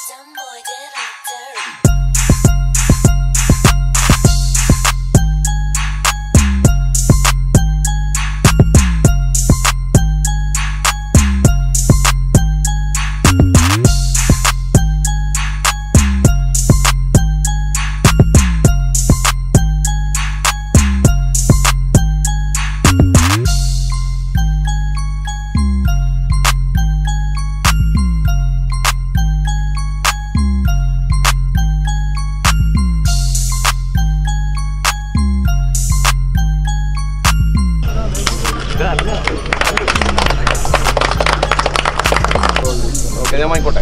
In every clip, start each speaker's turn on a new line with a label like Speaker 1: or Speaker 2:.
Speaker 1: Some boy did like dirt.
Speaker 2: Okay ഞാൻ വാങ്ങിക്കോട്ടെ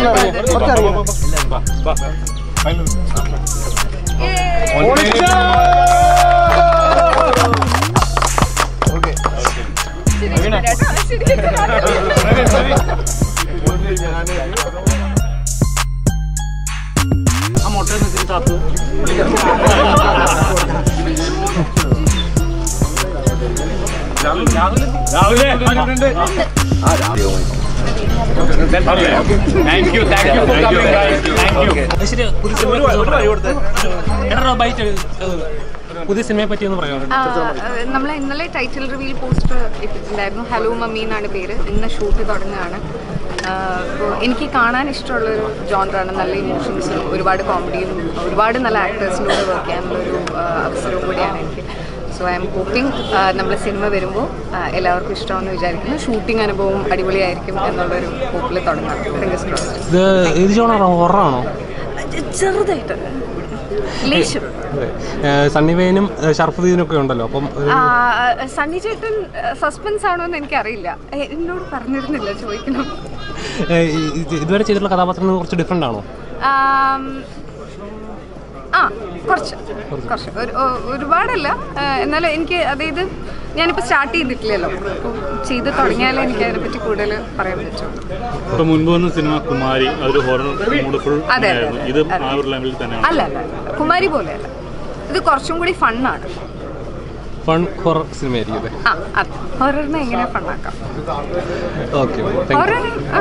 Speaker 3: thank you thank you for coming guys thank you
Speaker 4: എടാ bite പുതിയ സിനിമയെ പറ്റി ഒന്ന് പറയാം
Speaker 5: നമ്മൾ ഇന്നലെ ടൈറ്റിൽ റിവീൽ പോസ്റ്റർ ഇട്ടിട്ടുണ്ടായിരുന്നു ഹലോ മമ്മി എന്നാണ് പേര് ഇന്ന് ഷൂട്ട് തുടങ്ങുകയാണ് അപ്പോൾ എനിക്ക് കാണാൻ ഇഷ്ടമുള്ളൊരു ജോണറാണ് നല്ല ഇമോഷൻസും ഒരുപാട് കോമഡിയും ഒരുപാട് നല്ല ആക്ടേഴ്സിൻ്റെ കൂടെ വർക്ക് ചെയ്യാനുള്ളൊരു ആ, അവസരവും കൂടിയാണ് എനിക്ക് സോ ഐ എം ഹോപ്പിംഗ് നമ്മൾ സിനിമ വരുമ്പോൾ എല്ലാവർക്കും ഇഷ്ടമാണെന്ന് വിചാരിക്കുന്നു ഷൂട്ടിംഗ് അനുഭവം അടിപൊളിയായിരിക്കും എന്നുള്ളൊരു ഹോപ്പിൽ തുടങ്ങാം ഫിംഗേഴ്സ് ക്രോസ്ഡ്
Speaker 4: ഇത് ഇത് ജോണാണോ ഹൊറാണോ
Speaker 5: ചെറുതായിട്ട് ലേശം
Speaker 4: സണ്ണി വെയിനും ഷർഫുദ്ദീനും ഒക്കെ ഉണ്ടല്ലോ അപ്പം ഒരു-
Speaker 5: ആ, സണ്ണി ചേട്ടൻ സസ്പെൻസ് ആണോ എന്ന് എനിക്കറിയില്ല എ, എന്നോട് പറഞ്ഞിരുന്നില്ല ചോദിക്കണം
Speaker 4: ഏ, ഇത് ഇതുവരെ ചെയ്തിട്ടുള്ള കഥാപാത്രങ്ങൾ കുറച്ച് ഡിഫറെൻ്റ് ആണോ
Speaker 5: ആം, ആ കുറച്ച് കുറച്ച് ഒരു- ഒ- ഒരുപാടല്ല ആ, എന്നാലും എനിക്ക് അതായത് ഞാനിപ്പോൾ സ്റ്റാർട്ട് ചെയ്തിട്ടില്ലല്ലോ അപ്പോൾ ചെയ്ത് തുടങ്ങിയാലേ എനിക്ക് അതിനെപ്പറ്റി കൂടുതൽ പറയാൻ പറ്റുള്ളൂ
Speaker 3: ഇപ്പൊ മുൻപ് വന്ന സിനിമ കുമാരി അതൊരു ഹൊറർ മൂഡ് ഫുൾ
Speaker 5: അതെ,
Speaker 3: ആയിരുന്നു
Speaker 5: അതെ,
Speaker 3: ഇത്
Speaker 5: അതെ.
Speaker 3: ആ ഒരു ലെവലിൽ തന്നെയാണ്
Speaker 5: അല്ല അല്ല അല്ല. കുമാരി പോലെയല്ല ഇത് കുറച്ചും കൂടി ഫണ്ണാണ്
Speaker 4: ഫൺ ഹൊറർ സിനിമയായിരിക്കും അല്ലേ
Speaker 5: ആ അത് ഹൊററിനെ എങ്ങനെ ഫണ്ണാക്കാം
Speaker 4: ഓക്കെ താങ്ക് യു
Speaker 5: ഹൊറർ ആ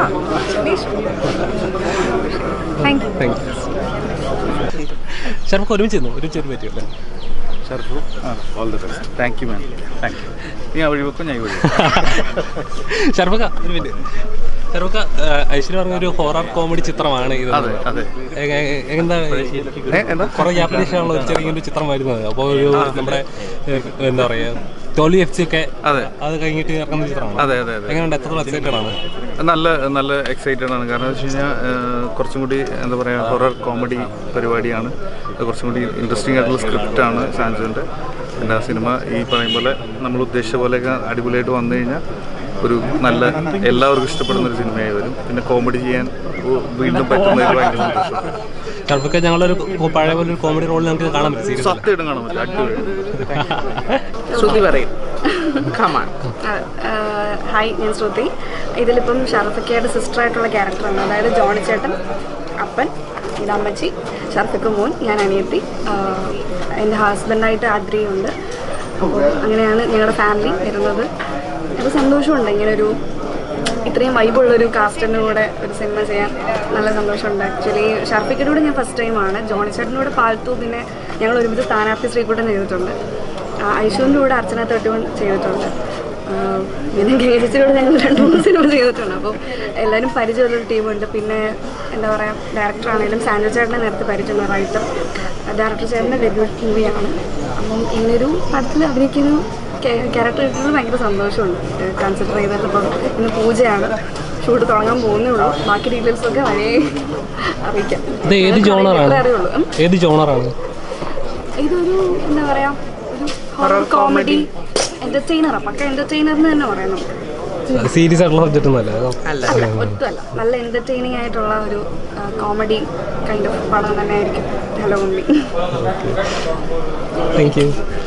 Speaker 5: thank you
Speaker 4: thank you Sharaf ഒരുമിച്ച് ഇരുന്നു ഒരുമിച്ച് ഒരു പറ്റിയല്ലേ
Speaker 3: Sharafu all the best thank you ma'am thank you നീ ആ വഴി വെക്കും ഞാൻ ഈ വഴി
Speaker 4: ഷർഫക്ക ഒരു മിനിറ്റ് ഷർഫക്ക ഐശ്വര്യ പറഞ്ഞ ഒരു ഹൊറർ കോമഡി ചിത്രമാണ് ഇത്
Speaker 3: അതെ അതെ
Speaker 4: എ- എ- എന്താ
Speaker 3: എന്താ
Speaker 4: കുറെ ഗ്യാപ്പിന് ശേഷമുള്ള ഒരു ചെറിയൊരു ചിത്രം വരുന്നത് അപ്പോൾ ഒരു നമ്മുടെ ഏ, എന്താ പറയാ തോലി എഫ് സി ഒക്കെ
Speaker 3: അതെ
Speaker 4: അത് കഴിഞ്ഞിട്ട് ഇറങ്ങുന്ന ചിത്രമാണ്
Speaker 3: അതെ അതെ അതെ
Speaker 4: എങ്ങനെയുണ്ട് എത്രത്തോളം എക്സൈറ്റഡ് ആണ്
Speaker 3: നല്ല നല്ല എക്സൈറ്റഡ് ആണ് കാരണം വെച്ച് കഴിഞ്ഞാൽ കുറച്ചും കൂടി എന്താ പറയുക ഹൊറർ കോമഡി പരിപാടിയാണ് അത് കുറച്ചും കൂടി ഇൻട്രസ്റ്റിംഗ് ആയിട്ടുള്ള സ്ക്രിപ്റ്റാണ് സാൻജുവിൻ്റെ പിന്നെ ആ സിനിമ ഈ പറയും പോലെ നമ്മൾ ഉദ്ദേശിച്ച പോലെയൊക്കെ അടിപൊളിയായിട്ട് വന്നു കഴിഞ്ഞാൽ ഒരു നല്ല എല്ലാവർക്കും ഇഷ്ടപ്പെടുന്ന ഒരു സിനിമയായി വരും പിന്നെ കോമഡി ചെയ്യാൻ ഉ- വീണ്ടും പറ്റുന്നതിൽ ഭയങ്കര സന്തോഷം
Speaker 4: ഷർഫക്ക ഞങ്ങളൊരു കോ- പഴയ പോലെ ഒരു കോമഡി റോൾ നമുക്ക് കാണാൻ പറ്റും സീരിയസ്
Speaker 3: സത്യമായിട്ടും കാണാൻ പറ്റും അടിപൊളി
Speaker 6: ശ്രുതി പറയും കമാൺ
Speaker 7: ഹായ് ഞാൻ ശ്രുതി ഇതിലിപ്പം ഷറഫക്കയുടെ സിസ്റ്റർ ആയിട്ടുള്ള ക്യാരക്ടറാണ് അതായത് ജോണി ചേട്ടൻ അപ്പൻ ഇത് അമ്മച്ചി ഷർഫക്ക മോൻ ഞാൻ അനിയത്തി ആഹ് എൻ്റെ ഹസ്ബൻഡായിട്ട് ആദ്രിയുണ്ട് അപ്പോൾ അങ്ങനെയാണ് ഞങ്ങളുടെ ഫാമിലി വരുന്നത് അപ്പോൾ സന്തോഷമുണ്ട് ഇങ്ങനൊരു ഇത്രയും വൈബുള്ളൊരു കാസ്റ്റിൻ്റെ കൂടെ ഒരു സിനിമ ചെയ്യാൻ നല്ല സന്തോഷമുണ്ട് ആക്ച്വലി ഷർഫിക്കയുടെ കൂടെ ഞാൻ ഫസ്റ്റ് ടൈമാണ് ജോണി ചേട്ടൻ്റെ കൂടെ പാൽത്തു പിന്നെ ഞങ്ങൾ ഒരുമിച്ച് സ്ഥാനാർത്ഥി ശ്രീകൂട്ടൻ ചെയ്തിട്ടുണ്ട് ആ, ഐശുവിൻ്റെ കൂടെ അർച്ചന തേർട്ടി വൺ ചെയ്തിട്ടുണ്ട് ആ, പിന്നെ ഗേജിച്ചിലൂടെ ഞങ്ങൾ രണ്ട് മൂന്ന് സിനിമ ചെയ്തിട്ടുണ്ട് അപ്പോൾ എല്ലാവരും പരിചയമുള്ളൊരു ടീമുണ്ട് പിന്നെ എന്താ പറയുക ഡയറക്ടർ ആണെങ്കിലും സാൻഡൽ ചേട്ടനെ നേരത്തെ പരിചയമുള്ള റൈറ്റർ ഡയറക്ടർ ചേട്ടൻ്റെ ഡെബ്യൂട്ട് മൂവിയാണ് അപ്പം ഇങ്ങനൊരു പടത്തിൽ അഭിനയിക്കുന്ന ക്യാരക്ടർ കിട്ടുന്നത് ഭയങ്കര സന്തോഷമുണ്ട് കൺസിഡർ ചെയ്തിട്ട് ഇപ്പം ഇന്ന് പൂജയാണ് ഷൂട്ട് തുടങ്ങാൻ പോകുന്നേ ഉള്ളൂ ബാക്കി ഡീറ്റെയിൽസ് ഒക്കെ വഴി അറിയിക്കാം
Speaker 4: ഇത് ഏത്
Speaker 7: ഞങ്ങൾക്ക്
Speaker 4: ജോണറാണ്
Speaker 7: അറിയുള്ളൂ ഉം.
Speaker 4: ഏത് ജോണറാണ്
Speaker 7: ഇതൊരു എന്താ പറയാ ഒരു ഹൊറർ കോമഡി എന്റർടൈനറാണ് പക്ക എന്റർടൈനർ എന്ന് തന്നെ പറയാം നമുക്ക്
Speaker 4: സീരിയസ് ആയിട്ടുള്ള സബ്ജക്റ്റ് ഒന്നുമല്ല
Speaker 7: അല്ല ഒട്ടുമല്ല നല്ല എന്റർടൈനിങ് ആയിട്ടുള്ള ഒരു കോമഡി കൈൻഡ് ഓഫ് പടം തന്നെ ആയിരിക്കും ഹലോ മമ്മി
Speaker 4: താങ്ക് യു